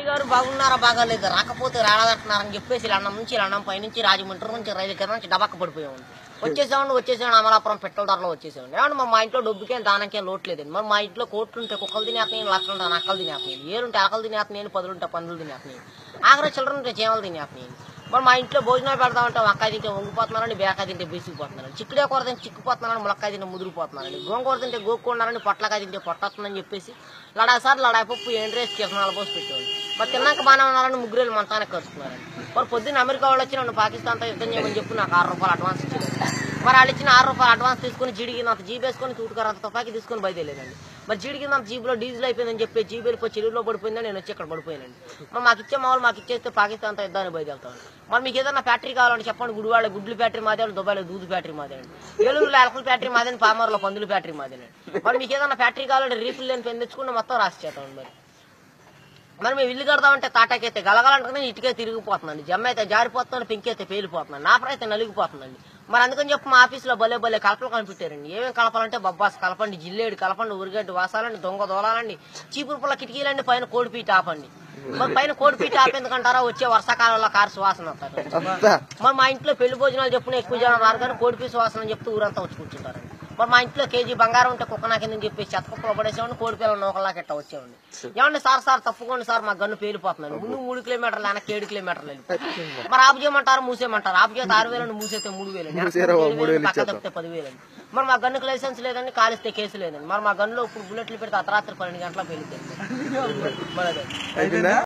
గారు బాగున్నారా బాగాలేదు రాకపోతే రాడదంటున్నారని చెప్పేసి లండం నుంచి లండం పై నుంచి రాజమండ్రి నుంచి రైలు కింద నుంచి డబక్క పడిపోయామండి వచ్చేసామండి వచ్చేసామండి అమలాపురం పెట్రోల్ ధరలో వచ్చేసామండి ఏమంటే మరి మా ఇంట్లో డబ్బుకేం దానికేం లోట్లేదండి మరి మా ఇంట్లో కోట్లు ఉంటే కుక్కలు తినేస్తున్నాయి లక్షలు ఉంటే నక్కలు తినేస్తున్నాయి ఏరుంటే ఆకలు తినేస్తున్నాయి పదులు ఉంటే పందులు తినేస్తున్నాయి ఆఖరి చిల్లర ఉంటే చేమలు తినేస్తున్నాయి మరి మా ఇంట్లో భోజనాలు పెడదామంటే వంకాయ తింటే వంగిపోతున్నారని బేకాయ తింటే బీసిపోతున్నారని చిక్కుడే కూర తింటే చిక్కుపోతున్నారని ములక్కాయ తింటే ముదిరిపోతున్నారని గోంగూర తింటే గోక్కున్నారని పొట్లకాయ తింటే పొట్టొస్తుందని చెప్పేసి లడాయి సార్లు లడాయి పప్పు ఏం రేసి కిరణాలు పోసి పెట్టేవాళ్ళు మరి తిన్నాక బాగానే ఉన్నారని ముగ్గురు మంతానికి కలుసుకున్నారని మరి పొద్దున్న అమెరికా వాళ్ళు వచ్చి నన్ను పాకిస్తాన్తో యుద్ధం చేయమని చెప్పి నాకు ఆరు రూపాయలు అడ్వాన్స్ ఇచ్చారు మరి వాళ్ళు ఇచ్చిన ఆరు రూపాయలు అడ్వాన్స్ తీసుకుని జీడికి అంత జీబ్ వేసుకొని తూటుకారు అంత తుపాకి తీసుకొని బయలుదేరేదండి మరి జీడికి అంత జీబులో డీజిల్ అయిపోయిందని చెప్పి జీబు వెళ్ళిపోయి చెరువులో పడిపోయిందని నేను వచ్చి ఇక్కడ పడిపోయానండి మరి మాకు ఇచ్చే మామూలు మాకు ఇచ్చేస్తే పాకిస్తాన్తో యుద్ధాన్ని బయలుదేరుతాను మరి మీకు ఏదైనా ఫ్యాక్టరీ కావాలంటే చెప్పండి గుడివాడ గుడ్లు ఫ్యాక్టరీ మాదే దుబాయ్లో దూదు ఫ్యాక్టరీ మాదేనండి ఏలూరులో ఎలకల ఫ్యాక్టరీ మాదేని పామర్లో పందుల ఫ్యాక్టరీ మాదేనండి మరి మీకు ఏదైనా ఫ్యాక్టరీ కావాలంటే రీఫిల్ లేని పెన్ తెచ్చుకుంటే మొత్తం రాసి చేస్తామండి మరి మరి మేము ఇల్లు కడదామంటే తాటాకైతే గలగలంటే ఇటుకే తిరిగిపోతుందండి జమ్మ అయితే జారిపోతుందని పెంకి అయితే పేలిపోతుందండి నాపర అయితే నలిగిపోతుందండి మరి అందుకని చెప్పి మా ఆఫీస్లో భలే భలే కలపలు కనిపెట్టారండి ఏమేమి కలపాలంటే బొబ్బాస్ కలపండి జిల్లేడు కలపండి ఉరిగడ్డి వాసాలండి దొంగ దోలాలండి చీపురు పుల్ల కిటికీలండి పైన కోడిపీట ఆపండి మరి పైన కోడిపీట ఆపేందుకంటారా వచ్చే వర్షాకాలంలో కారు సువాసన వస్తారు అంతా మరి మా ఇంట్లో పెళ్లి భోజనాలు చెప్పున ఎక్కువ జనం రారు కానీ కోడిపీసు వాసన అని చెప్తూ ఊరంతా వచ్చి కూర్చుంటారండి మరి మా ఇంట్లో కేజీ బంగారం ఉంటే కుక్క నాకిందని చెప్పి చెత్త కుక్కలో పడేసేవాడిని కోడి పిల్లలు నోకలాకి ఎట్ట వచ్చేవాడిని ఏమండి సార్ సార్ తప్పుకోండి సార్ మా గన్ను పేలిపోతున్నాను ముందు మూడు కిలోమీటర్లు వెనక్కి ఏడు కిలోమీటర్లు వెళ్ళిపోతుంది మరి ఆపు చేయమంటారు మూసేయమంటారు ఆపు చేస్తే ఆరు వేలండి మూసేస్తే మూడు వేలండి మూసేయరా బాబు, మూడు వేలు పక్క ఇచ్చేద్దాం. తప్పితే పదివేలండి మరి మా గన్నుకు లైసెన్స్ లేదండి కాలిస్తే కేసు లేదండి మరి మా గన్నులో ఇప్పుడు బుల్లెట్లు పెడితే అర్ధరాత్రి పన్నెండు గంటలకు వెళ్ళిపోయింది మరి అదే అయిపోయిందా